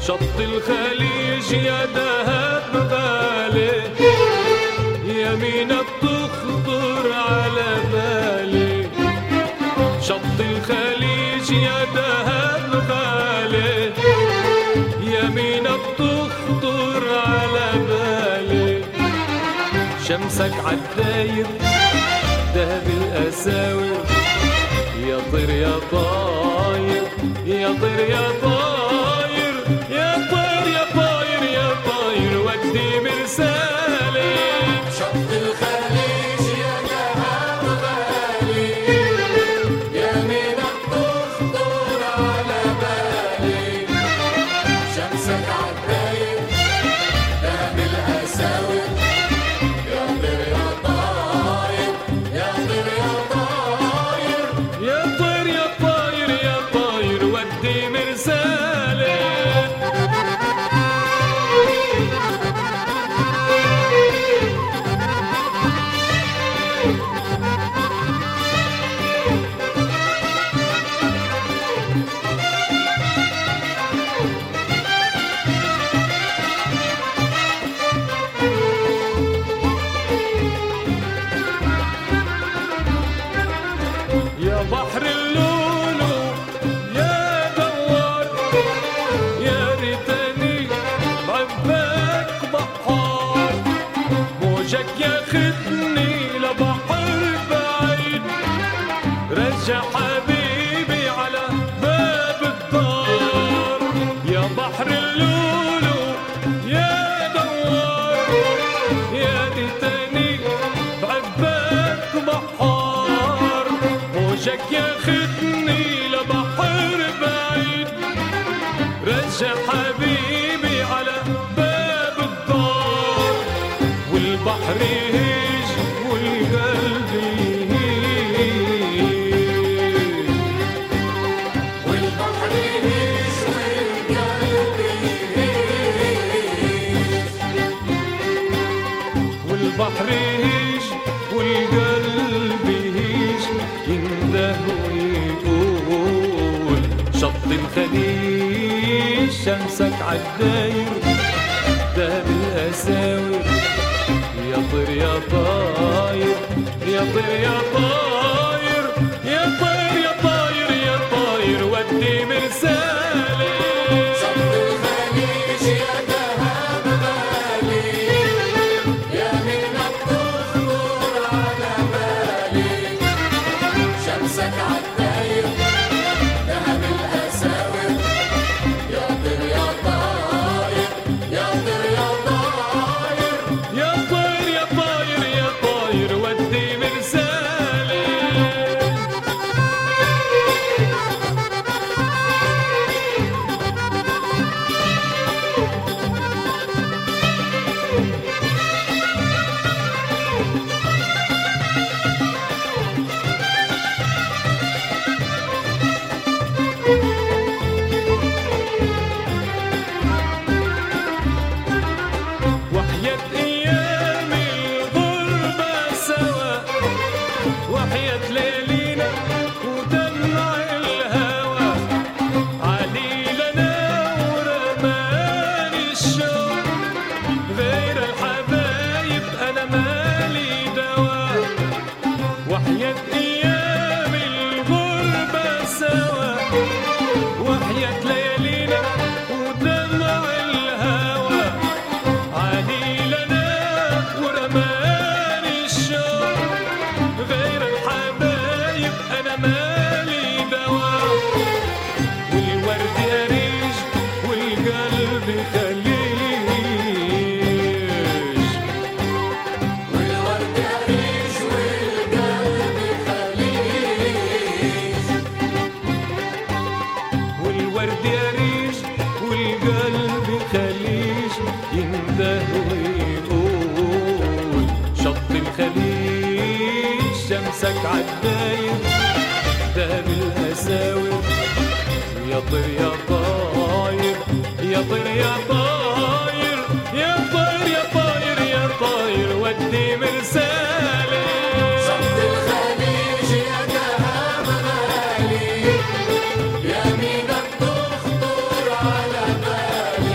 شط الخليج يا دهب غالي يمينك تخطر على بالي شط الخليج يا دهب غالي يمينك تخطر على بالي شمسك عالداير دهب الأساور يا طير يا طاير يا طير يا طاير يا طير يا طاير يا طاير ودي مرسالي شط الخليج يا دهب غالي يمينك تخطر على بالي شمسك عالداير دهب الأساور يا طير يا طاير يا طير يا طاير يا طير يا طاير يا طاير ودي مرسالي يا بحر اللولو يا دوار يا ريتني بعباك بحار موجك ياخدني لبحر بعيد رجع حبيبي على باب الدار يا بحر اللولو يا دوار يا ريتني بعباك بحار موجك ياخدني لبحر بعيد رجع حبيبي على باب الدار والبحر يهيج والقلب يهيج والبحر يهيج والقلب يهيج والبحر يهيج والقلب يهيج ينده ويقول شط الخليج شمسك عالداير دهب الأساور يا طير يا طاير يا طير يا طاير يا طير يا طاير يا طاير ودي مرسالي شط الخليج يا دهب غالي يمينك تخطر على بالي شمسك عالداير دهب الأساور يا طير يا طاير يا طير يا طاير يا طير يا طاير يا طاير ودي مرسالي وحياة أيام الغربة سوا وحياة ليالينا ودمع الهوى عليلنا ورماني الشوق غير الحبايب أنا مالي دوا وحياة أيام الغربة سوا وحياة ليالينا ودمع الهوى عليلنا ورماني الشوق غير الحبايب انا مالي دوا والورد يريج والقلب خليج والورد يعيش والقلب خليج والورد يريج والقلب خليج ينده ويقول شط الخليج شمسك عالداير دهب الأساور يا طير يا طاير يا طير يا طاير يا طير يا طاير يا طاير ودي مرسالي شط الخليج يا دهب غالي يمينك تخطر على بالي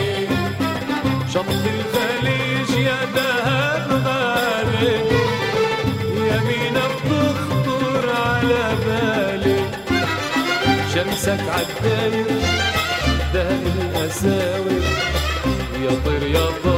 يمينة بتخطر على بالي شمسك عالداير دهن الأساور يا طير يا طير